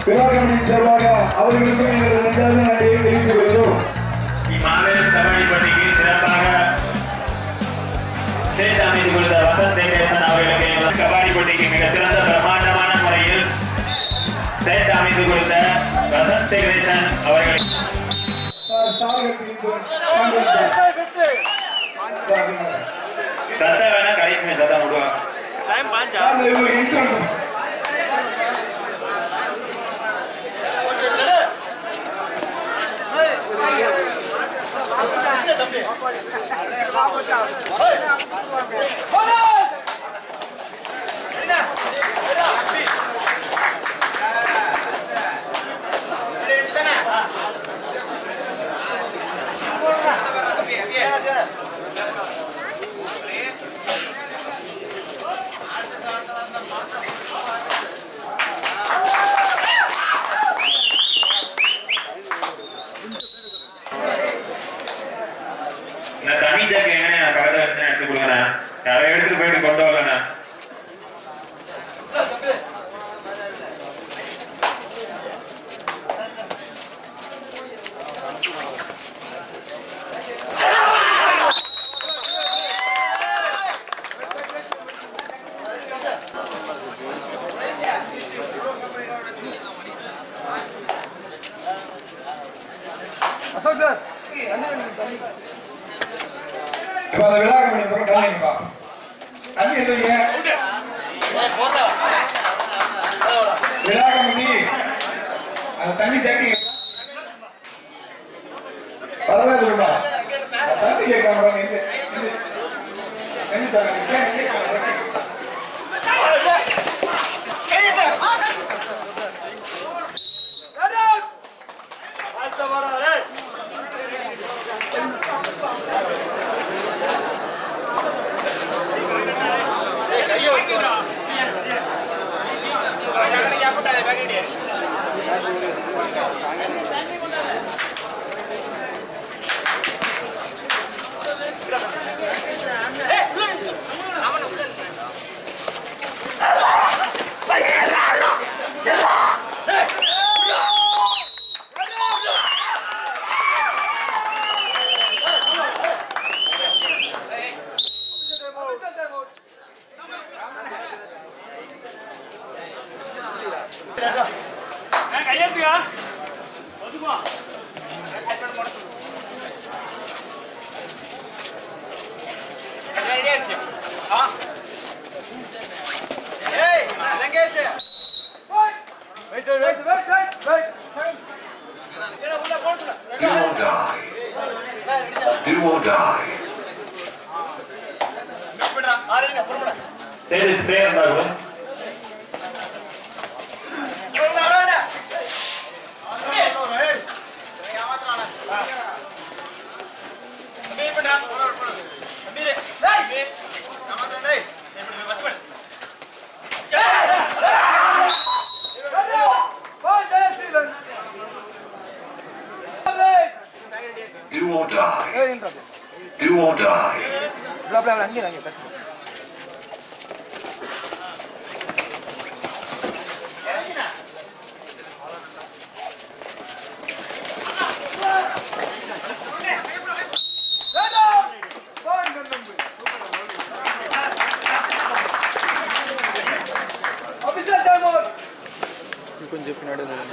விழா கமிட்டியின் சார்பாக அவர்களுக்கும் எங்களது நெஞ்சார்ந்த நன்றியை தெரிவித்துக் கொள்கிறோம் இம்மாபெரும் கபடி போட்டிக்கு சிறப்பாக சேர்த்து அமைத்துக் கொடுத்த வசந்த் வெங்கடேசன் அவர்களுக்கு எங்களது கபாடி போட்டிக்கு மிக சிறந்த பிரமாண்டமான முறையில் சேர்த்து அமைத்துக் கொடுத்த வசந்த் வெங்கடேசன் அவர்கள் sir star health insurance contract sir. சத்த வேணா கடைசி சத்தம் விடுவாங்க சார் இந்த இவங்களுக்கு இன்சூரன்ஸ் நான் தனி ஜாக்கு எங்க நான் பக்கத்துல வச்சு எடுத்து கொடுக்குறேன் யாரோ எடுத்துட்டு போயிட்டு கொண்டு வரலண்ணா இப்ப அந்த விழா கமிட்டி பக்கம் தள்ளிங்கப்பா தண்ணி எடுத்துங்க விழா கமிட்டி அந்த தண்ணி ஜாக்கி பரவாயில்ல தண்ணி கேட்காம எங்க தண்ணி தரேன் Do or die. Do or die. சரி ஸ்ப்ரே இருந்தா கூட Do or die. Do or die. கொஞ்சம் பின்னாடி வந்து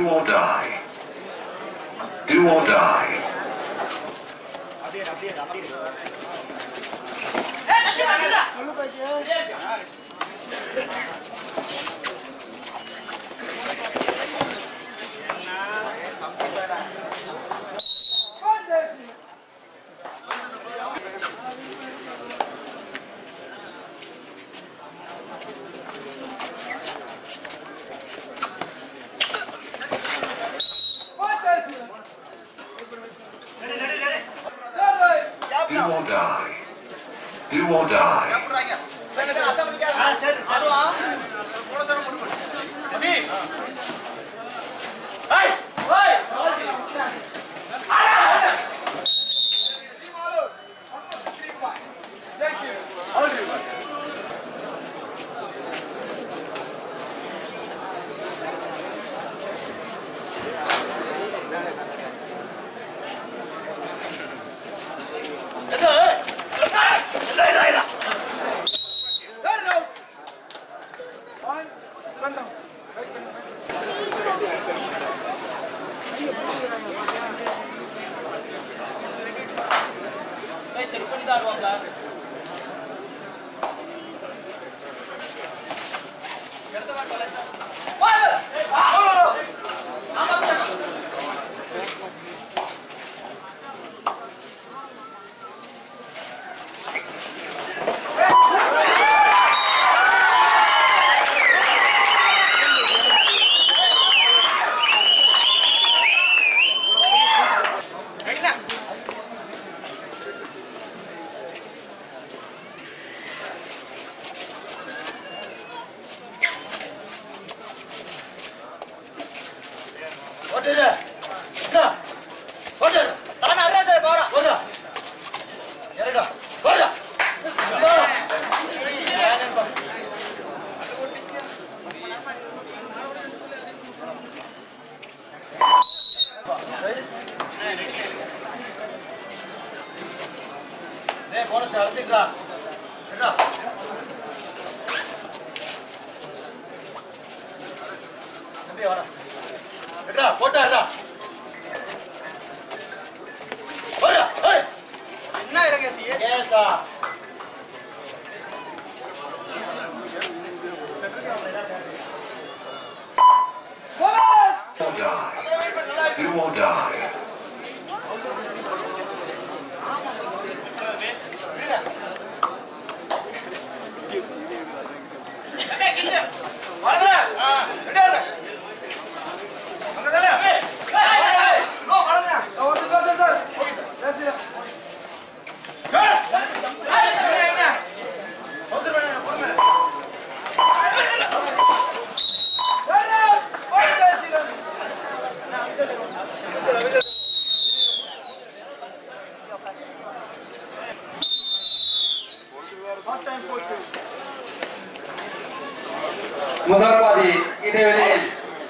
Do or die. Do or die. Do or die. Do or die. Check பண்ணி தான் ஆடுவாங்க போனஸ் அழைச்சிக்கா தம்பி வாடா எடுடா போட்டாடா போடா ஏய் என்ன இறங்கி கேசா Do or die. Do or die. வாடா எடுடா நோ வாடா முதல் பாதி இடைவெளியில்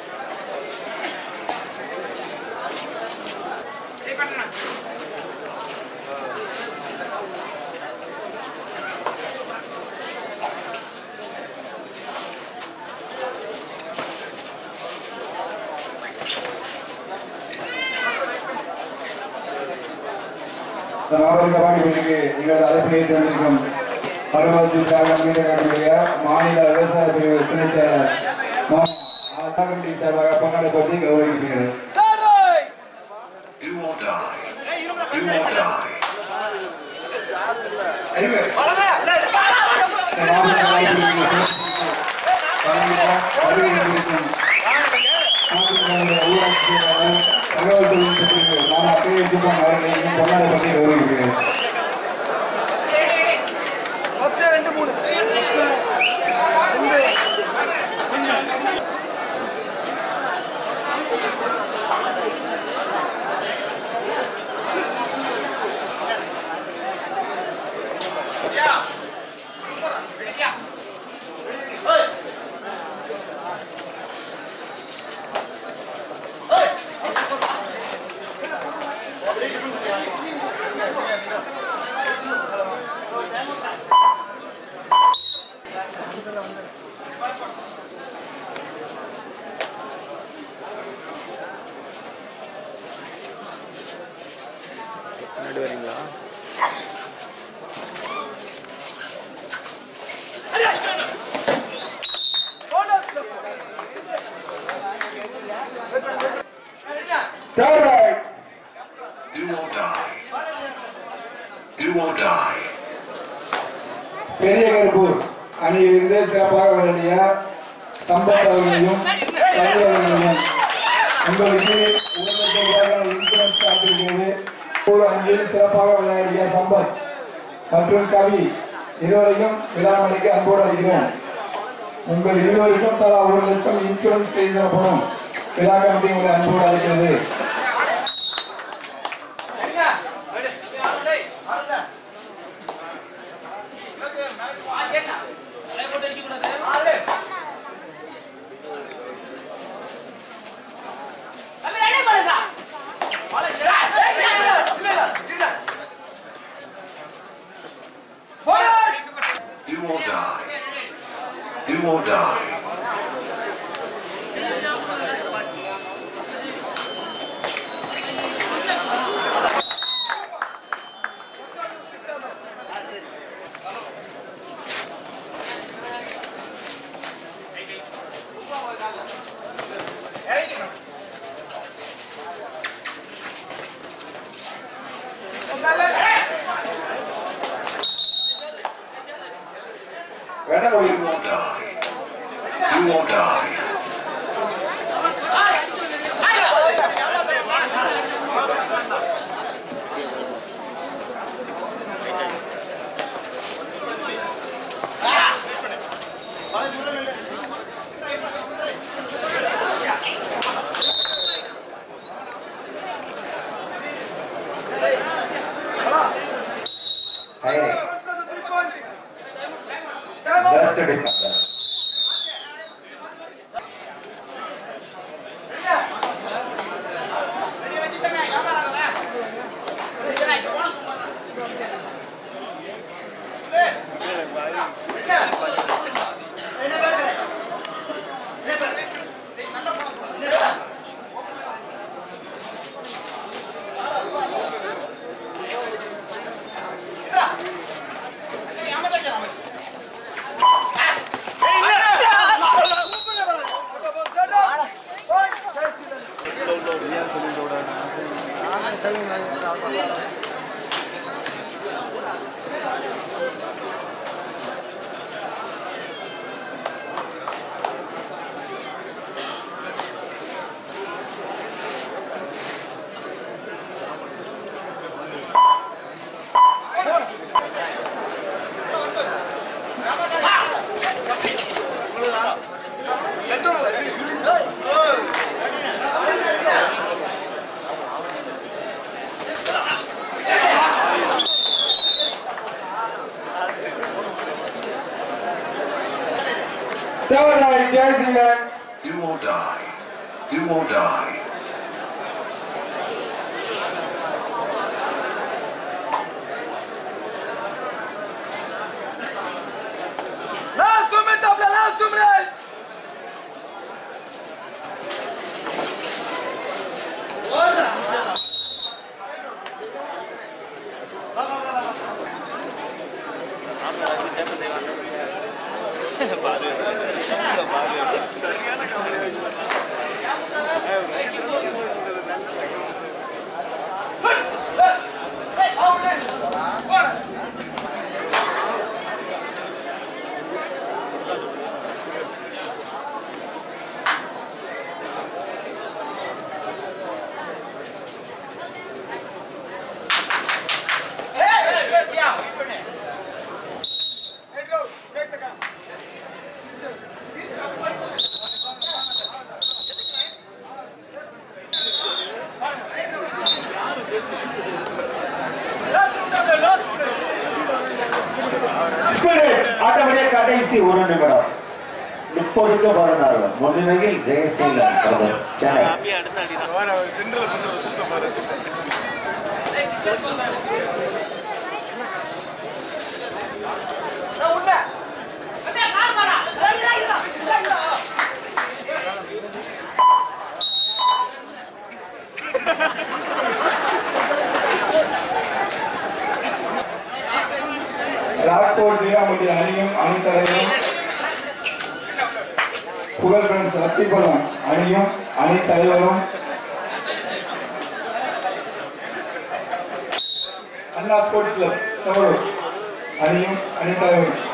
மாவட்ட கபாடி போட்டிக்கு எங்களது அழைப்பினை கொண்டிருக்கும் பருவத்தி தியாகம் மீனகாரனுடைய மாநில விவசாய பிரிவு துணை செயலர் கமிட்டி சார்பாக பன்னாடை பற்றி கௌரவிக்கிறது Do or die. Do or die. அறிவு. இந்த மாவட்ட கபாடி போட்டிக்கு வழங்கிய வருகை கொண்டிருக்கும் மாவட்டத்தினுடைய ஊராட்சி செயலாளர் தகவல் தொழில்நுட்பத்திற்கு மாமா கே சுப்பன் அவர்களையும் பன்னாடை பற்றி கௌரவிக்கிறது third raid Do or die. Do or die. பெரிய கருப்பூர் அணியிலிருந்து சிறப்பாக விளையாடிய சம்பத் அவர்களையும் கல்வி அவர்களையும் உங்களுக்கு ஒரு லட்சம் ரூபாய்க்கான இன்சூரன்ஸ் காத்திருக்கிறது ஒரு அணியில் சிறப்பாக விளையாடிய சம்பத் மற்றும் கவி இருவரையும் விழாமணிக்கு அன்போடு அளிக்கிறோம் உங்கள் இருவருக்கும் தலா ஒரு லட்சம் இன்சூரன்ஸ் செய்து தரப்படும் விழா கமிட்டி உங்களை அன்போடு அளிக்கிறது போட்டு வைக்க கூடாது தம்பி, ready பண்ணுங்க. Do or die. Do or die. வேண்டாம் Do or die. Do or die. Just defender third raid Jayaseelan Do or die. Do or die. Last two minutes of the last two minutes. ஆட்டமடிய கடைசி ஒரு நிமிடம் இப்பொழுது வருகிறார்கள் முன்னிலையில் Jayaseelan brothers Chennai Rockfort வீராமட்டி அணியும் அணித்தலைவரும் புகழ்பெண் சத்திபலம் அணியும் அணித்தலைவரும் அண்ணா ஸ்போர்ட்ஸ் கிளப் சமூகம் அணியும் அணித்தலைவரும்